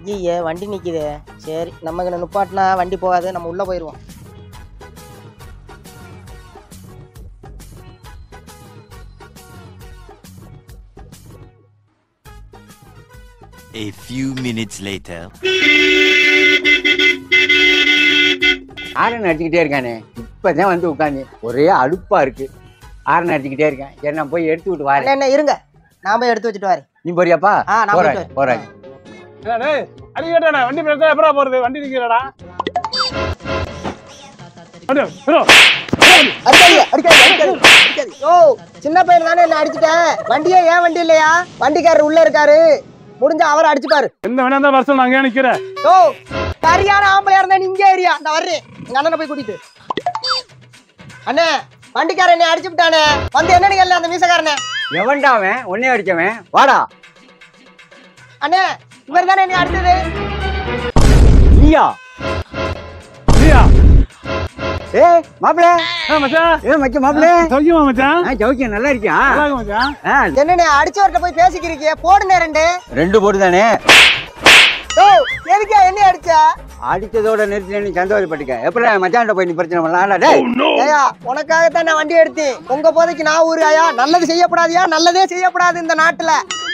ஐயே வண்டி நிக்குதே சரி நம்ம இங்கே நிப்பாட்டினா வண்டி போகாது நம்ம உள்ள போயிடுவோம் A few minutes later. Aaron அடிச்சுக்கிட்டே இருக்கானே இப்பதான் வந்து உட்காந்து ஒரே அலுப்பா இருக்கு ஆரன் அடிச்சுக்கிட்டே இருக்கேன் சரி நான் போய் எடுத்து விட்டு அண்ணே, வரேன் என்ன இருங்க நான் போய் எடுத்து வச்சுட்டு வரேன் நீ போறியாப்பா ஆ நான் போறேன் போயிட்டு போறேன் டேய் அடி கேட்டானே வண்டி பிரச்சனை எப்படா போறது வண்டி நிக்கிறடா அடியோ ஹீரோ அடிக்காதீங்க, அடிக்காதீங்க, அடிக்காதீங்க, அடிக்காதீங்க. ஓ சின்ன பையன் தானே என்ன அடிச்சிட்டேன் வண்டியே ஏன் வண்டி இல்லையா வண்டிக்காரர் உள்ள இருக்காரு முடிஞ்சா அவரை அடிச்சுப்பாரு எந்த வேணா இருந்தா வருஷம் நான் அங்கே நிக்கிறேன் ஓ சரியான ஆம்பளையா இருந்தா நீ இங்கே ஏரியா இந்த வர்றேன் எங்க அண்ணனை போய் கூட்டிட்டு அண்ணே வண்டிக்காரன் என்னை அடிச்சு விட்டானே வந்து என்னன்னு கேள்வி அந்த மீசக்காரனே எவன்டா அவன் உன்னைய அடிச்சவன் வாடா அண்ணே இவர் தானே என்னை அடிச்சது நீயா நீயா ஏ மாப்பிள ஆ மச்சான் ஏ மச்ச மாப்பிள சௌக்கியமா மச்சான் ஆ சௌக்கியம் நல்லா இருக்கியா நல்லா இருக்கு மச்சான் ஆ, என்னண்ணே அடிச்சவர்கிட்ட போய் பேசிக்கிறீங்க போடுனே ரெண்டு ரெண்டு போட்டு தானே ஓ எதுக்கா என்ன அடிச்சா அடிச்சதோட நிறுத்தி நீ சந்தோஷப்பட்டுக்க எப்படி மச்சான்ட்ட போய் நீ பிரச்சனை பண்ணலாம் டேய் ஏயா உனக்காகத்தான் நான் வண்டி எடுத்தேன் உங்க போதைக்கு நான் ஊரு ஐயா நல்லது செய்யப்படாதியா நல்லதே செய்யப்படாது இந்த நாட்டுல